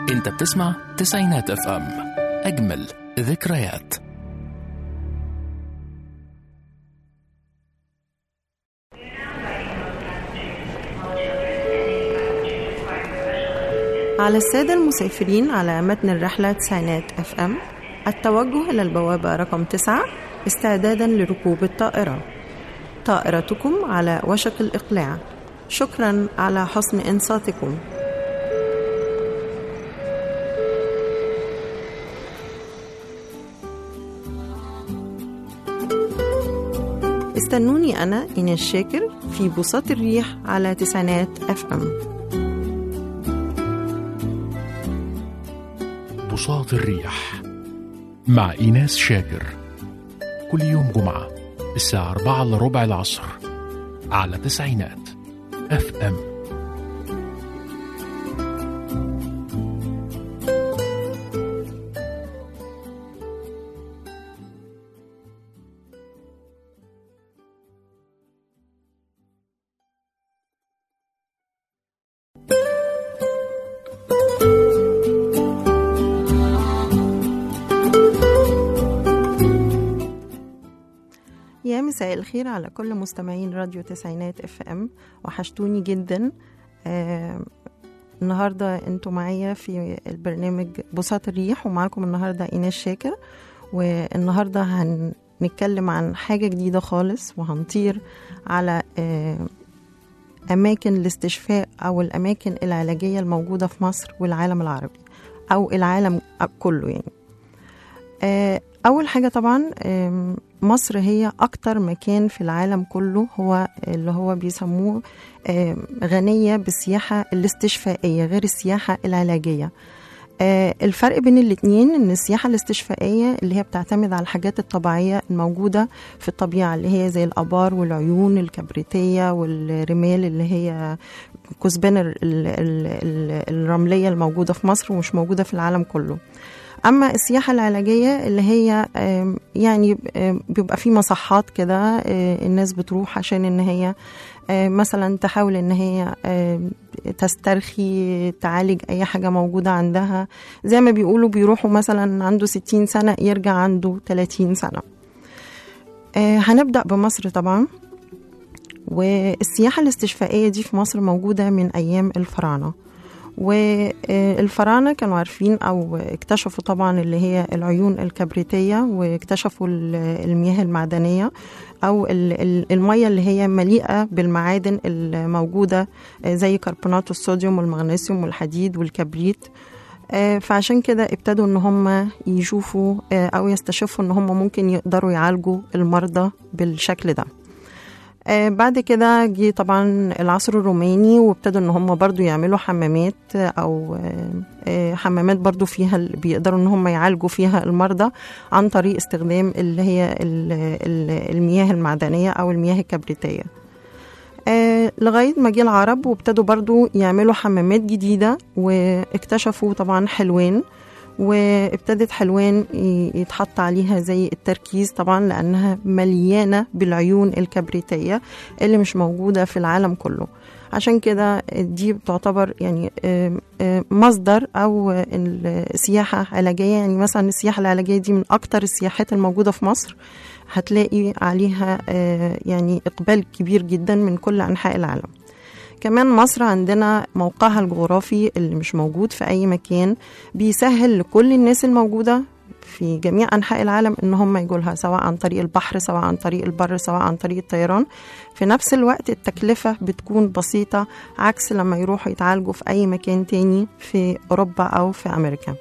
انت بتسمع تسعينات اف ام اجمل ذكريات على السادة المسافرين على متن الرحلة تسعينات اف ام التوجه إلى البوابة رقم تسعة استعدادا لركوب الطائرة طائرتكم على وشك الإقلاع شكرا على حسن إنصاتكم استنوني أنا إيناس شاكر في بساط الريح على تسعينات اف ام بساط الريح مع إيناس شاكر كل يوم جمعة الساعة أربعة إلا ربع العصر على تسعينات اف ام يا مساء الخير على كل مستمعين راديو تسعينات اف ام وحشتوني جدا آه النهارده انتوا معايا في البرنامج بساط الريح ومعاكم النهارده ايناس شاكر والنهارده هنتكلم عن حاجه جديده خالص وهنطير على آه اماكن الاستشفاء او الاماكن العلاجيه الموجوده في مصر والعالم العربي او العالم كله يعني آه أول حاجة طبعا آم، مصر هي أكتر مكان في العالم كله هو اللي هو بيسموه آم، غنية بالسياحة الاستشفائية غير السياحة العلاجية آه، الفرق بين الاتنين ان السياحة الاستشفائية اللي هي بتعتمد على الحاجات الطبيعية الموجودة في الطبيعة اللي هي زي الآبار والعيون الكبريتية والرمال اللي هي كثبان ال- ال- ال- ال- الرملية الموجودة في مصر ومش موجودة في العالم كله اما السياحه العلاجيه اللي هي آم، يعني آم، بيبقى في مصحات كده آه، الناس بتروح عشان ان هي آه، مثلا تحاول ان هي آم، تسترخي تعالج اي حاجه موجوده عندها زي ما بيقولوا بيروحوا مثلا عنده 60 سنه يرجع عنده 30 سنه آه، هنبدا بمصر طبعا والسياحه الاستشفائيه دي في مصر موجوده من ايام الفراعنه والفراعنة كانوا عارفين أو اكتشفوا طبعا اللي هي العيون الكبريتية واكتشفوا ال- المياه المعدنية أو ال- ال- المية اللي هي مليئة بالمعادن الموجودة زي كربونات الصوديوم والمغنيسيوم والحديد والكبريت آه، فعشان كده ابتدوا ان هم يشوفوا آه، او يستشفوا ان هم ممكن يقدروا يعالجوا المرضى بالشكل ده آه، بعد كده جه طبعا العصر الروماني وابتدوا ان هم برضو يعملوا حمامات آه، او آه، آه، حمامات برضو فيها ال- بيقدروا ان هم يعالجوا فيها المرضى عن طريق استخدام اللي هي ال- ال- المياه المعدنية او المياه الكبريتية آه، لغاية ما جه العرب وابتدوا برضو يعملوا حمامات جديدة واكتشفوا طبعا حلوان وابتدت حلوان ي- يتحط عليها زي التركيز طبعا لأنها مليانة بالعيون الكبريتية اللي مش موجودة في العالم كله عشان كده دي بتعتبر يعني آم، آم، مصدر أو السياحة علاجية يعني مثلا السياحة العلاجية دي من أكتر السياحات الموجودة في مصر هتلاقي عليها آه، يعني إقبال كبير جدا من كل أنحاء العالم كمان مصر عندنا موقعها الجغرافي اللي مش موجود في أي مكان بيسهل لكل الناس الموجودة في جميع أنحاء العالم إن هم يجوا لها سواء عن طريق البحر سواء عن طريق البر سواء عن طريق الطيران في نفس الوقت التكلفة بتكون بسيطة عكس لما يروحوا يتعالجوا في أي مكان تاني في أوروبا أو في أمريكا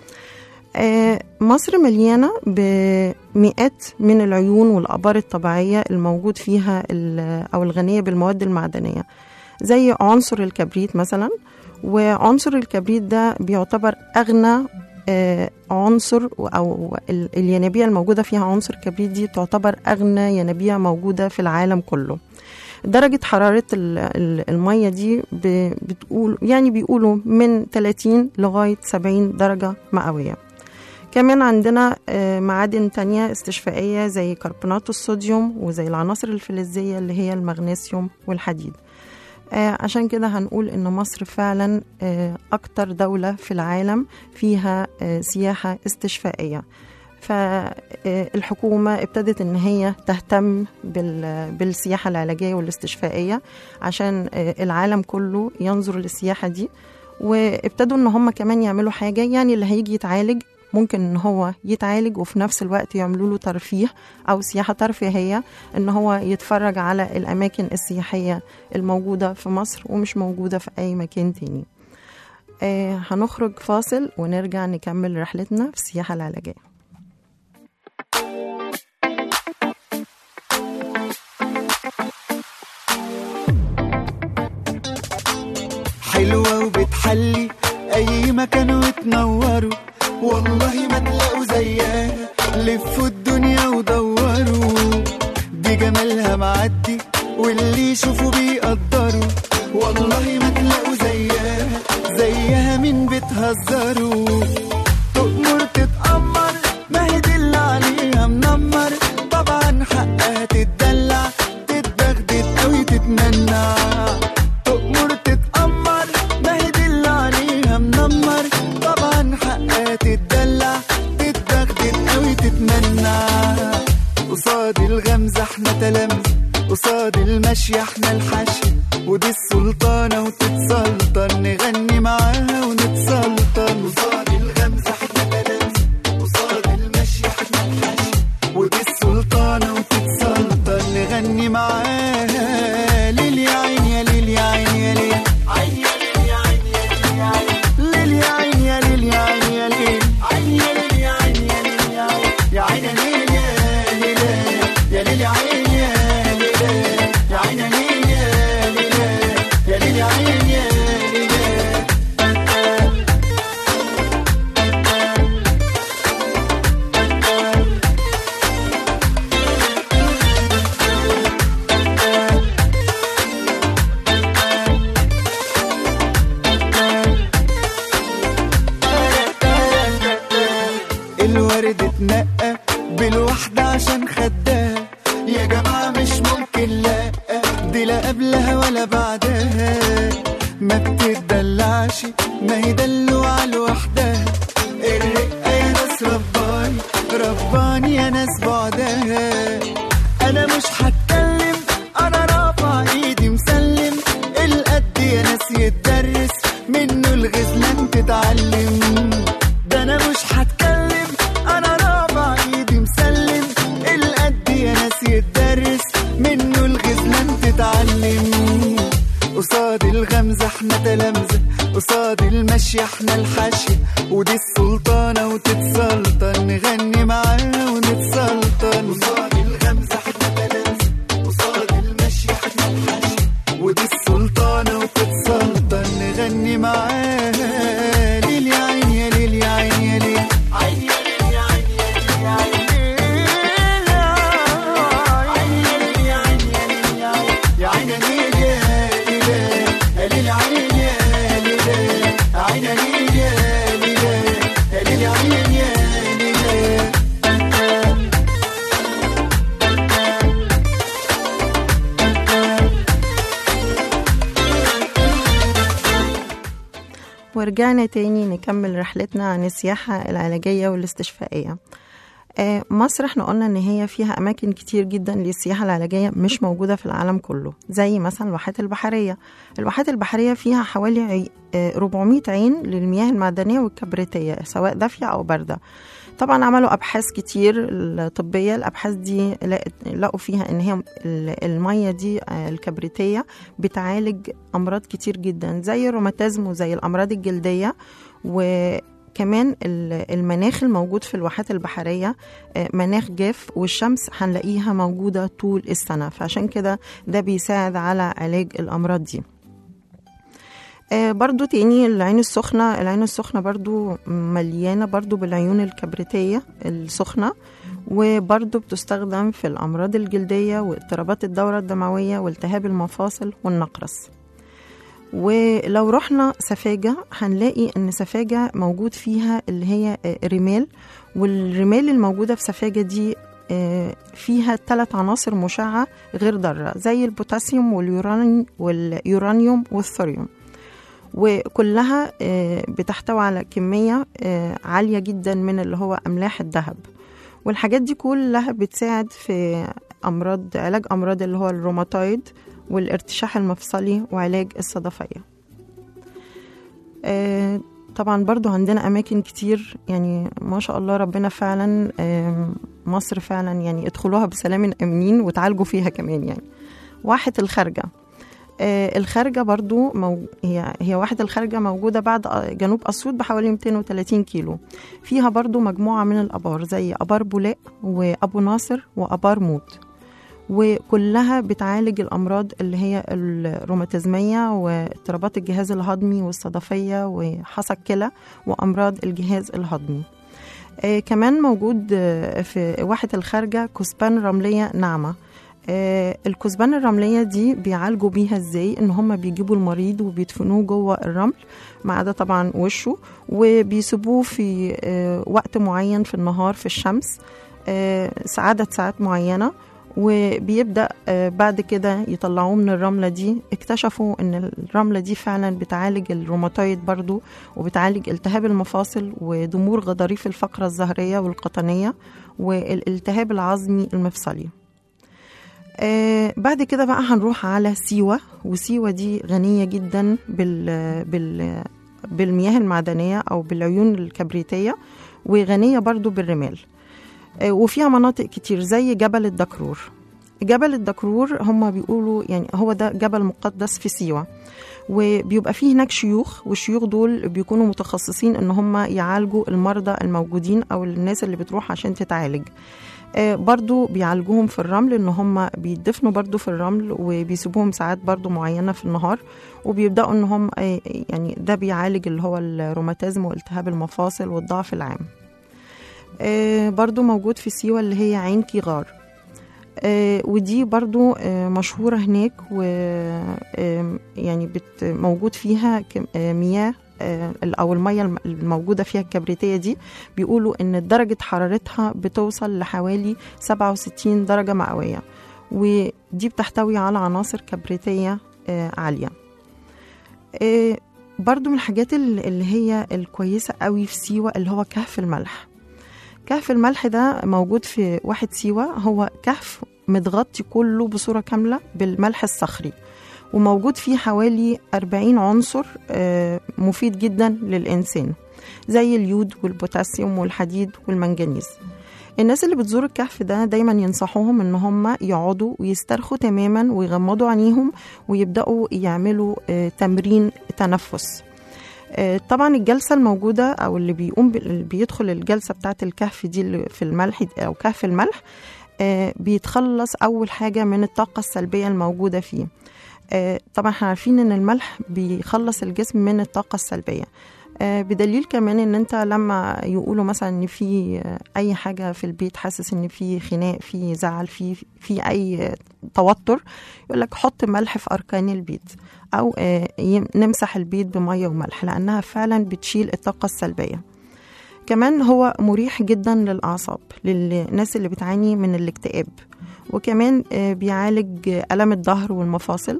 آه، مصر مليانة بمئات من العيون والآبار الطبيعية الموجود فيها ال- أو الغنية بالمواد المعدنية زي عنصر الكبريت مثلا وعنصر الكبريت ده بيعتبر أغنى آه، عنصر او ال- الينابيع الموجوده فيها عنصر الكبريت دي تعتبر اغنى ينابيع موجوده في العالم كله درجة حرارة ال- ال- المية دي ب- بتقول يعني بيقولوا من 30 لغاية 70 درجة مئوية كمان عندنا آه، معادن تانية استشفائية زي كربونات الصوديوم وزي العناصر الفلزية اللي هي المغنيسيوم والحديد آه، عشان كده هنقول إن مصر فعلا آه، أكتر دولة في العالم فيها آه، سياحة استشفائية فالحكومة ابتدت إن هي تهتم بال- بالسياحة العلاجية والاستشفائية عشان آه، العالم كله ينظر للسياحة دي وابتدوا إن هم كمان يعملوا حاجة يعني اللي هيجي يتعالج ممكن ان هو يتعالج وفي نفس الوقت يعملوا له ترفيه او سياحه ترفيهيه ان هو يتفرج على الاماكن السياحيه الموجوده في مصر ومش موجوده في اي مكان تاني آه هنخرج فاصل ونرجع نكمل رحلتنا في السياحه العلاجيه حلوة وبتحلي أي مكان وتنوروا والله ما تلاقوا زيها لفوا الدنيا ودوروا دي جمالها معدي واللي يشوفوا بيقدروا والله ما تلاقوا زيها زيها مين بتهزروا تؤمر تتأمر ما هي دي اللي عليها منمر طبعا حقها تتدلع تتدغدغ قوي تتمنع تؤمر تتأمر ما هي دي اللي عليها منمر طبعا حقها تتدلع تتدغدغ قوي تتمنع قصاد الغمزة احنا تلامذة قصاد المشي احنا الحشي ودي السلطانة وتتسلطن نغني معاها ونتسلطن قصاد الغمزة احنا تلامذة قصاد المشي احنا الحشي ودي السلطانة وتتسلطن نغني معاها ليل يا عين يا ليل يا عين يا ليل عين يا ليل يا عين يا ليل يا عين ليل يا عين يا ليل يا عين يا ليل يا عين يا عين يا ليل يا عين يا ليل يا ليل يا عين يا ليل يا عين يا ليل يا ليل يا ليل يا عين يا ليل الورد اتنقى بالوحدة عشان خدها يا جماعة مش ممكن لا دي لا قبلها ولا بعدها ما بتدلعش ما هي دلوعة لوحدها الرقة يا ناس رباني رباني يا ناس بعدها انا مش هتكلم انا رافع ايدي مسلم القد يا ناس يتدرس منه الغزلان تتعلم ده انا مش هتكلم انا رافع ايدي مسلم القد يا ناس يتدرس منه الغزلان تتعلم قصاد الغمزة احنا تلامذة قصاد المشي احنا الحشي ودي السلطانة وتتسلطن نغني معاها ونتسلطن قصاد الغمزة احنا تلامذة قصاد المشي احنا الحشي ودي السلطانة وتتسلطن نغني معاها ليل يا عين يا ليل يا عين يا ليل عين يا ليل يا عين يا ليل يا عين يا عين يا ليل يا ليل يا عين يا ليل عين يا ليل يا ليل يا ليل يا عين يا ليل ورجعنا تاني نكمل رحلتنا عن السياحة العلاجية والاستشفائية آه، مصر احنا قلنا ان هي فيها اماكن كتير جدا للسياحه العلاجيه مش موجوده في العالم كله زي مثلا الواحات البحريه الواحات البحريه فيها حوالي عي- آه، 400 عين للمياه المعدنيه والكبريتيه سواء دافيه او بارده طبعا عملوا ابحاث كتير طبيه الابحاث دي لقت- لقوا فيها ان هي ال- الميه دي آه، الكبريتيه بتعالج امراض كتير جدا زي الروماتيزم وزي الامراض الجلديه وكمان ال- المناخ الموجود في الواحات البحريه آه، مناخ جاف والشمس هنلاقيها موجوده طول السنه فعشان كده ده بيساعد على علاج الامراض دي آه، برضو تاني العين السخنة العين السخنة برضو مليانة برضو بالعيون الكبريتية السخنة وبرضو بتستخدم في الأمراض الجلدية واضطرابات الدورة الدموية والتهاب المفاصل والنقرس ولو رحنا سفاجة هنلاقي ان سفاجة موجود فيها اللي هي آه، رمال والرمال الموجودة في سفاجة دي آه، فيها ثلاث عناصر مشعة غير ضارة زي البوتاسيوم واليوراني واليورانيوم والثوريوم وكلها آه، بتحتوي على كمية آه، عالية جدا من اللي هو أملاح الذهب والحاجات دي كلها بتساعد في أمراض علاج أمراض اللي هو الروماتويد والارتشاح المفصلي وعلاج الصدفية آه، طبعا برضو عندنا أماكن كتير يعني ما شاء الله ربنا فعلا آم، مصر فعلا يعني ادخلوها بسلام آمنين وتعالجوا فيها كمان يعني واحة الخارجة آه، الخارجة برضو مو... هي هي واحة الخارجة موجودة بعد آه، جنوب أسيوط بحوالي 230 كيلو فيها برضو مجموعة من الآبار زي آبار بولاق وأبو ناصر وآبار موت وكلها بتعالج الأمراض اللي هي الروماتيزمية واضطرابات الجهاز الهضمي والصدفية وحصى الكلى وأمراض الجهاز الهضمي آه كمان موجود آه، في واحة الخارجة كثبان رملية ناعمة آه الكثبان الرملية دي بيعالجوا بيها ازاي ان هم بيجيبوا المريض وبيدفنوه جوه الرمل ما عدا طبعا وشه وبيسيبوه في آه وقت معين في النهار في الشمس آه عدد ساعات معينة وبيبدأ آه، بعد كده يطلعوه من الرملة دي اكتشفوا ان الرملة دي فعلا بتعالج الروماتويد برضو وبتعالج التهاب المفاصل وضمور غضاريف الفقرة الظهرية والقطنية والالتهاب العظمي المفصلي آه بعد كده بقى هنروح على سيوة وسيوة دي غنية جدا بال بال بالمياه المعدنية أو بالعيون الكبريتية وغنية برضو بالرمال آه، وفيها مناطق كتير زي جبل الدكرور جبل الدكرور هم بيقولوا يعني هو ده جبل مقدس في سيوة وبيبقى فيه هناك شيوخ والشيوخ دول بيكونوا متخصصين ان هم يعالجوا المرضى الموجودين او الناس اللي بتروح عشان تتعالج آه، برضو بيعالجوهم في الرمل ان هم بيدفنوا برضو في الرمل وبيسيبوهم ساعات برضو معينة في النهار وبيبدأوا ان هم آه، يعني ده بيعالج اللي هو الروماتيزم والتهاب المفاصل والضعف العام آه، برضو موجود في سيوة اللي هي عين كيغار آه، ودي برضو آه، مشهورة هناك و آم، يعني بت موجود فيها كم- آه، مياه آه، أو المية الم- الموجودة فيها الكبريتية دي بيقولوا إن درجة حرارتها بتوصل لحوالي 67 درجة مئوية ودي بتحتوي على عناصر كبريتية آه، عالية آه، برضو من الحاجات ال- اللي هي الكويسة قوي في سيوة اللي هو كهف الملح كهف الملح ده موجود في واحد سيوة هو كهف متغطي كله بصورة كاملة بالملح الصخري وموجود فيه حوالي 40 عنصر آه، مفيد جدا للإنسان زي اليود والبوتاسيوم والحديد والمنجنيز الناس اللي بتزور الكهف ده دايما ينصحوهم ان هم يقعدوا ويسترخوا تماما ويغمضوا عينيهم ويبداوا يعملوا آه، تمرين تنفس آه، طبعا الجلسة الموجودة أو اللي بيقوم بال- اللي بيدخل الجلسة بتاعة الكهف دي اللي في الملح دي- أو كهف الملح آه، بيتخلص أول حاجة من الطاقة السلبية الموجودة فيه آه، طبعا احنا عارفين ان الملح بيخلص الجسم من الطاقة السلبية آه، بدليل كمان ان انت لما يقولوا مثلا ان في آه، اي حاجة في البيت حاسس ان في خناق في زعل في في اي آه، توتر يقول لك حط ملح في اركان البيت او آه، يم- نمسح البيت بميه وملح لانها فعلا بتشيل الطاقه السلبيه كمان هو مريح جدا للاعصاب للناس اللي بتعاني من الاكتئاب وكمان آه، بيعالج آه، الم الظهر والمفاصل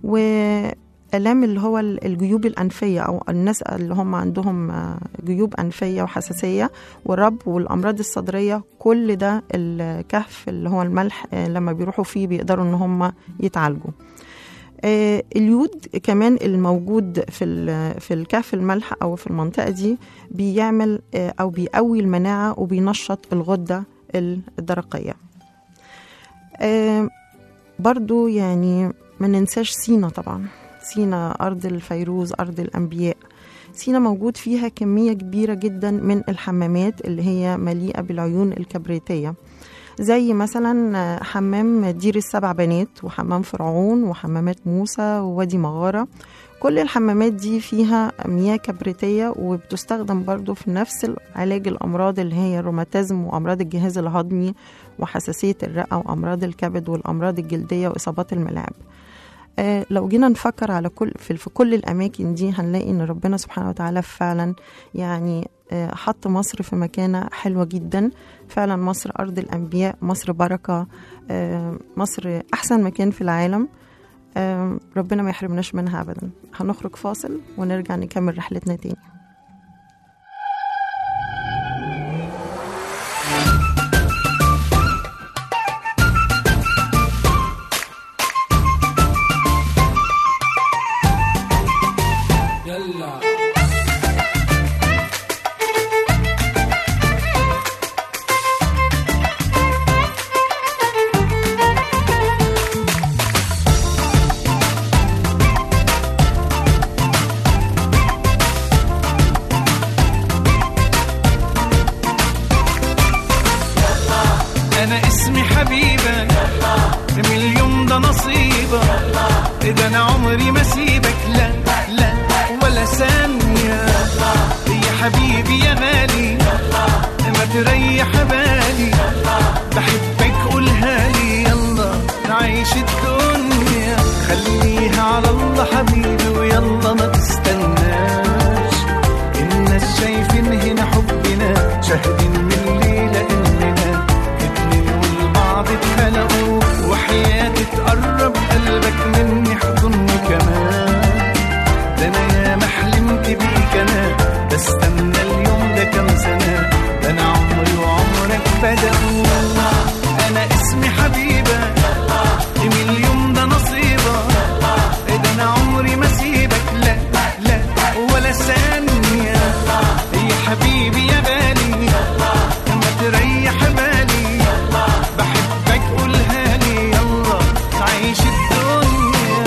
والام اللي هو ال- الجيوب الانفيه او الناس اللي هم عندهم آه، جيوب انفيه وحساسيه والرب والامراض الصدريه كل ده الكهف اللي هو الملح آه، لما بيروحوا فيه بيقدروا ان هم يتعالجوا آه، اليود كمان الموجود في ال- في الكهف الملح او في المنطقه دي بيعمل آه، او بيقوي المناعه وبينشط الغده الدرقيه آه، برضو يعني ما ننساش سينا طبعا سينا ارض الفيروز ارض الانبياء سينا موجود فيها كميه كبيره جدا من الحمامات اللي هي مليئه بالعيون الكبريتيه زي مثلا آه، حمام دير السبع بنات وحمام فرعون وحمامات موسى ووادي مغارة كل الحمامات دي فيها مياه كبريتية وبتستخدم برضو في نفس علاج الأمراض اللي هي الروماتيزم وأمراض الجهاز الهضمي وحساسية الرئة وأمراض الكبد والأمراض الجلدية وإصابات الملاعب آه لو جينا نفكر على كل في, في كل الأماكن دي هنلاقي إن ربنا سبحانه وتعالى فعلا يعني آه، حط مصر في مكانة حلوة جدا فعلا مصر أرض الأنبياء مصر بركة آه، مصر أحسن مكان في العالم آه، ربنا ما يحرمناش منها أبدا هنخرج فاصل ونرجع نكمل رحلتنا تاني انا اسمي حبيبك من اليوم ده نصيبك ده انا عمري ما سيبك لا لا ولا ثانية يا حبيبي يا غالي ما تريح بالي بحبك قولها لي يلا نعيش الدنيا خليها على الله حبيبي ويلا ما تستناش الناس شايفين هنا حبنا شاهدين من الليلة إننا اتنين والبعض اتخلقوا وحياتي تقرب قلبك مني حضني كمان ده أنا يا ما حلمت بيك أنا بستنى اليوم ده كام سنة ده أنا عمري وعمرك بدأوا أنا اسمي حبيبة من اليوم ده نصيبة ده أنا عمري ما سيبك لا لا ولا ثانية يا حبيبي يا غالي ما تريح بالي بحبك قولها لي يلا نعيش الدنيا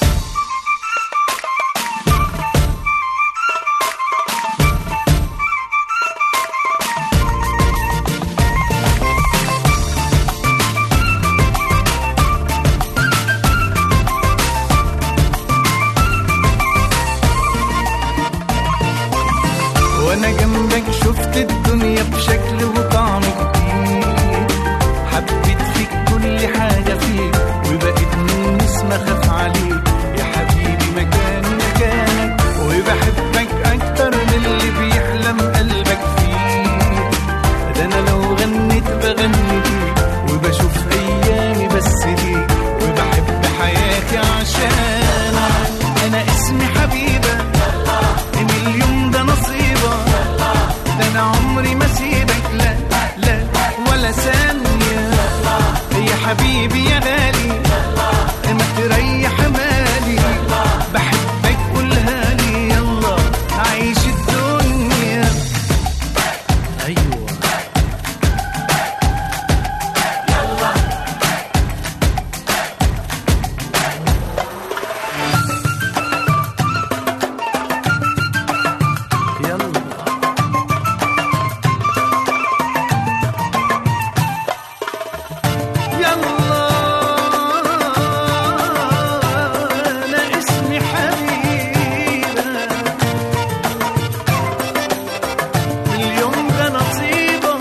وانا جنبك شفت الدنيا بشكل وطعم جديد حبيت فيك كل حاجة فيك وبقيت من نسمة خاف عليك يا حبيبي مكان مكانك وبحبك أكتر من اللي بيحلم قلبك فيه ده أنا لو غنيت بغني ليك وبشوف أيامي بس ليك وبحب حياتي عشانك أنا اسمي حبيبة من اليوم ده نصيبة ده أنا عمري ما سيبك لا لا ولا ثانية يا حبيبي يا غالي ما تريح بالي بحبك قولها لي يلا عيش الدنيا أيوة يلا يلا انا اسمي حبيبه من اليوم ده نصيبه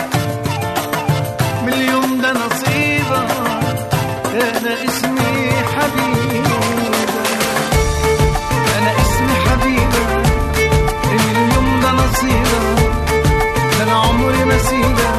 من اليوم ده نصيبه انا اسمي حبيبه انا اسمي حبيبه من اليوم ده نصيبه ده انا عمري ما سيبه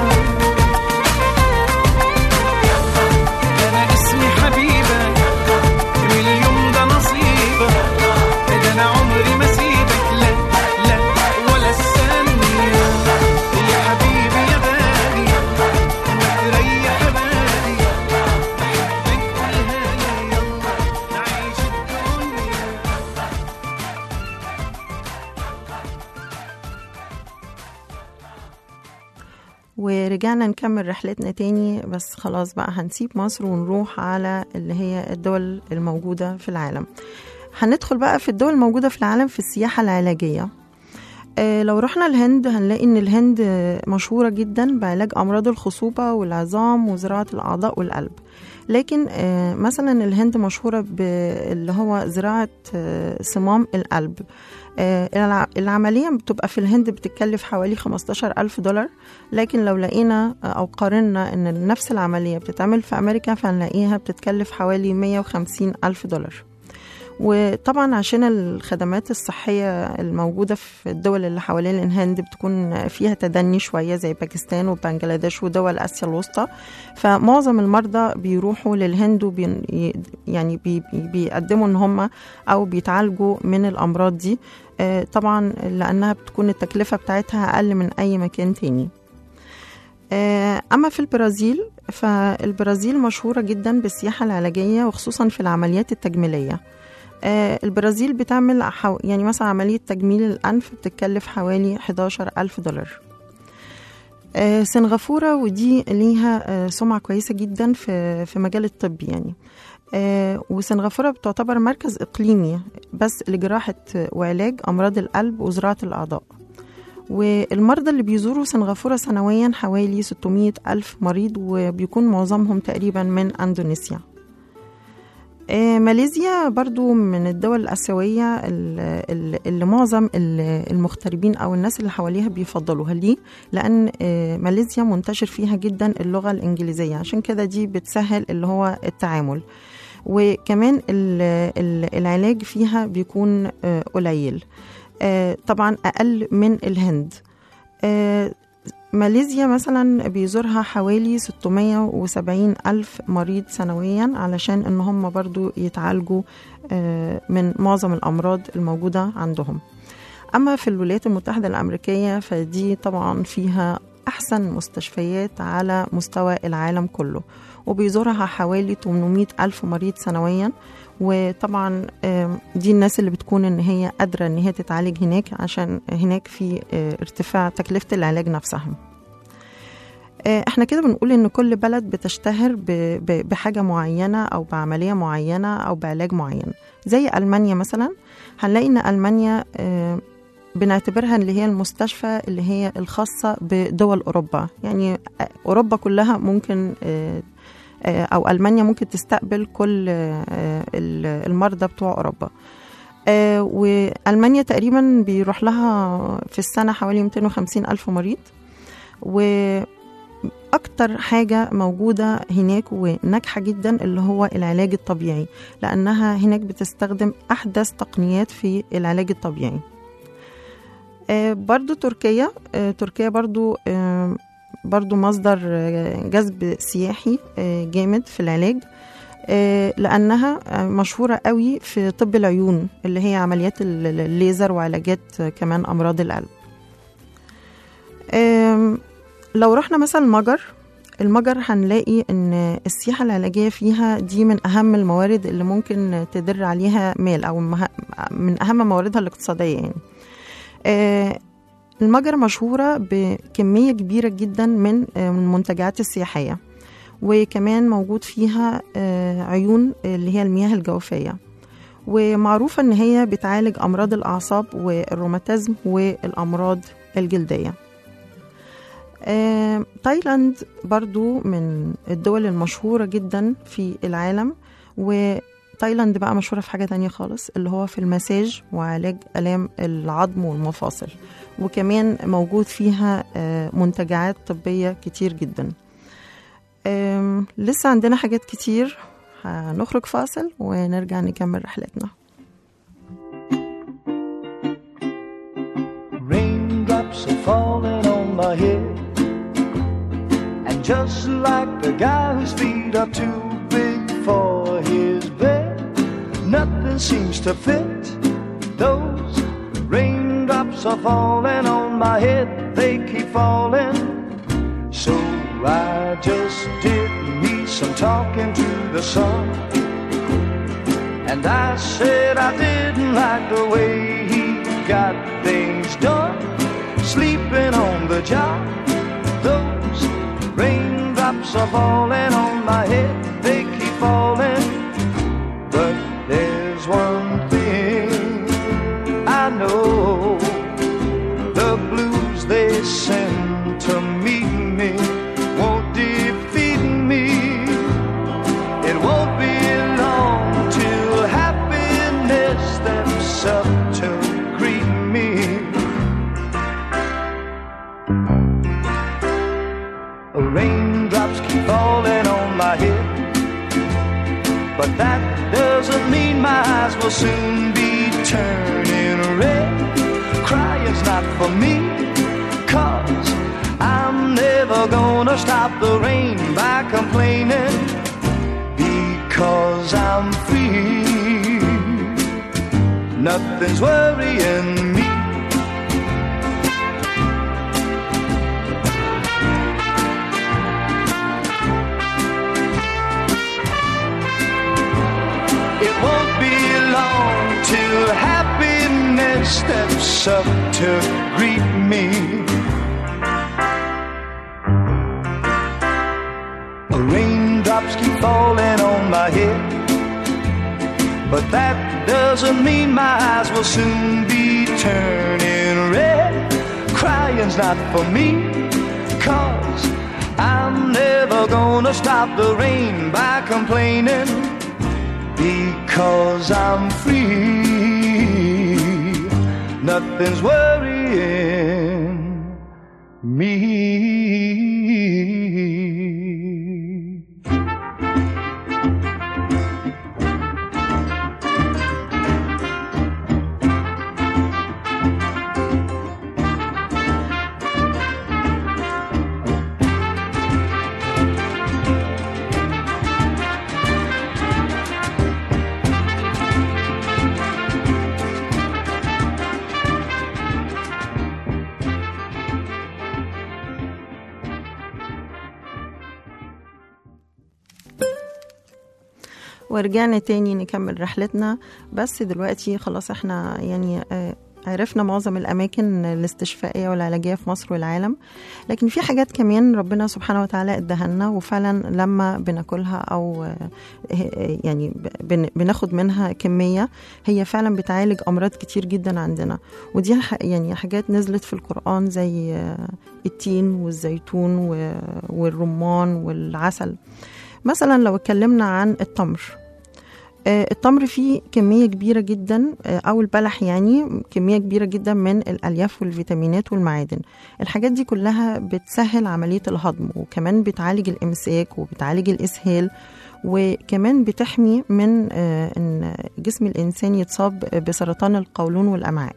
انا اسمي حبيبه من اليوم ده نصيبه ده انا عمري ما سيبك لا لا ولا ثانيه يا حبيبي يا غالي ما تريح بالي بحبك قولها لي يلا نعيش الدنيا ورجعنا نكمل رحلتنا تاني بس خلاص بقى هنسيب مصر ونروح على اللي هي الدول الموجودة في العالم هندخل بقى في الدول الموجودة في العالم في السياحة العلاجية آه، لو رحنا الهند هنلاقي ان الهند آه، مشهورة جدا بعلاج امراض الخصوبة والعظام وزراعة الاعضاء والقلب لكن آه، مثلا الهند مشهورة باللي هو زراعة آه، صمام القلب آه، الع- العملية بتبقى في الهند بتتكلف حوالي 15 ألف دولار لكن لو لقينا آه، أو قارنا إن نفس العملية بتتعمل في أمريكا فهنلاقيها بتتكلف حوالي 150 ألف دولار وطبعا عشان الخدمات الصحية الموجودة في الدول اللي حوالين الهند بتكون فيها تدني شوية زي باكستان وبنجلاديش ودول آسيا الوسطى فمعظم المرضى بيروحوا للهند وبي يعني بي بي- بيقدموا ان هم او بيتعالجوا من الامراض دي آه، طبعا لانها بتكون التكلفة بتاعتها اقل من اي مكان تاني آه، أما في البرازيل فالبرازيل مشهورة جدا بالسياحة العلاجية وخصوصا في العمليات التجميلية آه، البرازيل بتعمل حو... يعني مثلا عملية تجميل الأنف بتتكلف حوالي 11 ألف دولار آه، سنغافورة ودي ليها آه، سمعة كويسة جدا في في مجال الطب يعني آه، وسنغافورة بتعتبر مركز إقليمي بس لجراحة وعلاج أمراض القلب وزراعة الأعضاء والمرضى اللي بيزوروا سنغافورة سنويا حوالي 600 ألف مريض وبيكون معظمهم تقريبا من أندونيسيا آه، ماليزيا برضو من الدول الآسيوية ال- ال- اللي معظم ال- المغتربين أو الناس اللي حواليها بيفضلوها ليه؟ لأن آه، ماليزيا منتشر فيها جدا اللغة الإنجليزية عشان كده دي بتسهل اللي هو التعامل وكمان ال- ال- العلاج فيها بيكون آه، قليل آه، طبعا أقل من الهند آه، ماليزيا مثلا بيزورها حوالي 670 ألف مريض سنويا علشان إن هم برضو يتعالجوا آه، من معظم الأمراض الموجودة عندهم أما في الولايات المتحدة الأمريكية فدي طبعا فيها أحسن مستشفيات على مستوى العالم كله وبيزورها حوالي 800 ألف مريض سنويا وطبعا آم، دي الناس اللي بتكون ان هي قادره ان هي تتعالج هناك عشان هناك في آه، ارتفاع تكلفه العلاج نفسها آه، احنا كده بنقول ان كل بلد بتشتهر ب- ب- بحاجه معينه او بعمليه معينه او بعلاج معين زي المانيا مثلا هنلاقي ان المانيا آه، بنعتبرها اللي هي المستشفى اللي هي الخاصه بدول اوروبا يعني آه، اوروبا كلها ممكن آه، آه، او المانيا ممكن تستقبل كل آه، ال- المرضى بتوع اوروبا آه، والمانيا تقريبا بيروح لها في السنه حوالي 250 الف مريض واكتر حاجه موجوده هناك وناجحه جدا اللي هو العلاج الطبيعي لانها هناك بتستخدم احدث تقنيات في العلاج الطبيعي آه، برضو تركيا آه، تركيا برضو آه، برضو مصدر آه، جذب سياحي آه، جامد في العلاج آه، لأنها آه، مشهورة قوي في طب العيون اللي هي عمليات ال- ال- الليزر وعلاجات آه، كمان أمراض القلب آم، لو رحنا مثلا المجر المجر هنلاقي ان السياحة العلاجية فيها دي من أهم الموارد اللي ممكن تدر عليها مال أو مه- من أهم مواردها الاقتصادية يعني آه، المجر مشهورة بكمية كبيرة جدا من آه، من المنتجعات السياحية وكمان موجود فيها آه، عيون اللي هي المياه الجوفية ومعروفة إن هي بتعالج أمراض الأعصاب والروماتيزم والأمراض الجلدية آه، تايلاند برضو من الدول المشهورة جدا في العالم وتايلاند بقى مشهورة في حاجة تانية خالص اللي هو في المساج وعلاج آلام العظم والمفاصل وكمان موجود فيها آه، منتجعات طبية كتير جدا آم، لسه عندنا حاجات كتير هنخرج فاصل ونرجع نكمل رحلتنا Raindrops are falling on my head. And just like the guy whose feet are too big for his bed, nothing seems to fit. Those raindrops are falling on my head, they keep falling. So I just did me some talking to the sun. And I said I didn't like the way he got things done. Sleeping on the job, those raindrops are falling on my head, they keep falling. But there's one thing I know the blues they send to meet me won't defeat me. It won't be long till happiness steps up to greet me. Raindrops keep falling on my head, but that doesn't mean my eyes will soon be turning red. Crying's not for me, cause I'm never gonna stop the rain by complaining. Because I'm free, nothing's worrying me. It won't be long till happiness steps up to greet me. Raindrops keep falling on my head, but that doesn't mean my eyes will soon be turning red. Crying's not for me, cause I'm never gonna stop the rain by complaining because I'm free. Nothing's worrying me. ورجعنا تاني نكمل رحلتنا بس دلوقتي خلاص احنا يعني آه، عرفنا معظم الأماكن الاستشفائية والعلاجية في مصر والعالم لكن في حاجات كمان ربنا سبحانه وتعالى اداها لنا وفعلا لما بناكلها أو آه، آه، يعني بن- بناخد منها كمية هي فعلا بتعالج أمراض كتير جدا عندنا ودي ح- يعني حاجات نزلت في القرآن زي آه، التين والزيتون و- والرمان والعسل مثلا لو اتكلمنا عن التمر آه، التمر فيه كمية كبيرة جدا آه، أو البلح يعني كمية كبيرة جدا من الألياف والفيتامينات والمعادن الحاجات دي كلها بتسهل عملية الهضم وكمان بتعالج الإمساك وبتعالج الإسهال وكمان بتحمي من آه، إن جسم الإنسان يتصاب بسرطان القولون والأمعاء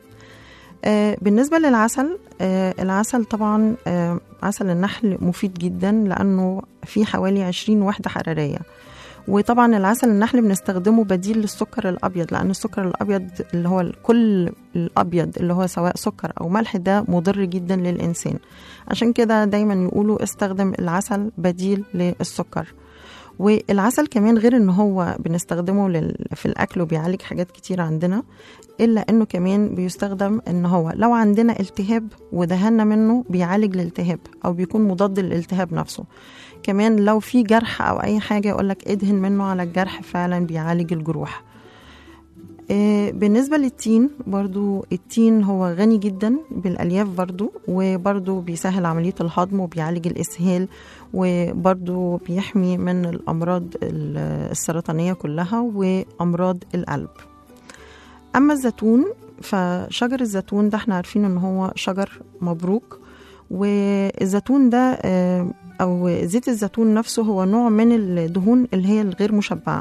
آه، بالنسبة للعسل آه، العسل طبعا آه، عسل النحل مفيد جدا لأنه فيه حوالي 20 وحدة حرارية وطبعا العسل النحل بنستخدمه بديل للسكر الابيض لان السكر الابيض اللي هو كل الابيض اللي هو سواء سكر او ملح ده مضر جدا للانسان عشان كده دايما يقولوا استخدم العسل بديل للسكر والعسل كمان غير ان هو بنستخدمه لل... في الاكل وبيعالج حاجات كتير عندنا الا انه كمان بيستخدم ان هو لو عندنا التهاب ودهنا منه بيعالج الالتهاب او بيكون مضاد للالتهاب نفسه كمان لو في جرح او اي حاجه يقولك ادهن منه على الجرح فعلا بيعالج الجروح آه، بالنسبة للتين برضو التين هو غني جدا بالألياف برضو وبرضو بيسهل عملية الهضم وبيعالج الإسهال وبرضو بيحمي من الأمراض ال- السرطانية كلها وأمراض القلب أما الزيتون فشجر الزيتون ده احنا عارفين ان هو شجر مبروك والزيتون ده آه، او زيت الزيتون نفسه هو نوع من الدهون اللي هي الغير مشبعه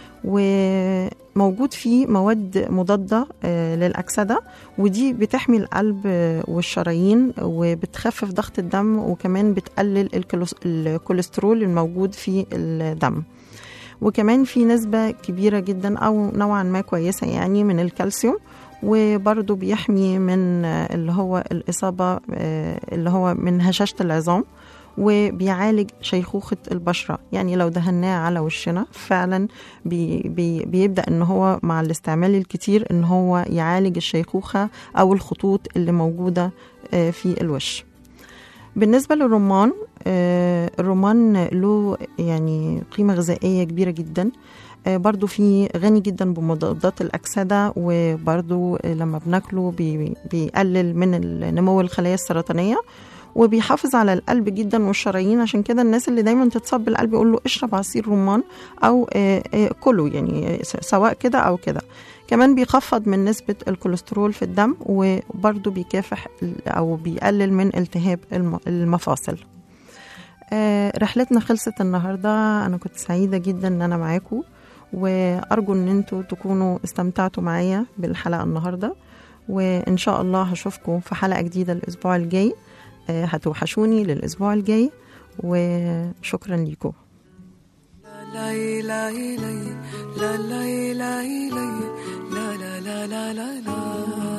وموجود فيه مواد مضادة آه، للأكسدة ودي بتحمي القلب آه، والشرايين وبتخفف ضغط الدم وكمان بتقلل الكوليس- الكوليسترول الموجود في الدم وكمان في نسبة كبيرة جدا أو نوعا ما كويسة يعني من الكالسيوم وبرضه بيحمي من آه، اللي هو الإصابة آه، اللي هو من هشاشة العظام وبيعالج شيخوخة البشرة يعني لو دهناه على وشنا فعلا بي بي بيبدأ ان هو مع الاستعمال الكتير ان هو يعالج الشيخوخة او الخطوط اللي موجودة آه، في الوش بالنسبة للرمان آه، الرمان له يعني قيمة غذائية كبيرة جدا آه، برضو في غني جدا بمضادات الأكسدة وبرضو آه، لما بناكله بي- بيقلل من نمو الخلايا السرطانية وبيحافظ على القلب جدا والشرايين عشان كده الناس اللي دايما تتصاب بالقلب يقول له اشرب عصير رمان او آه، آه، كله يعني س- سواء كده او كده كمان بيخفض من نسبة الكوليسترول في الدم وبرضه بيكافح ال- أو بيقلل من التهاب الم- المفاصل آه، رحلتنا خلصت النهاردة أنا كنت سعيدة جدا إن أنا معاكم وأرجو أن انتوا تكونوا استمتعتوا معايا بالحلقة النهاردة وإن شاء الله هشوفكم في حلقة جديدة الأسبوع الجاي آه، هتوحشوني للأسبوع الجاي وشكرا ليكم la la la la la la la la la la la la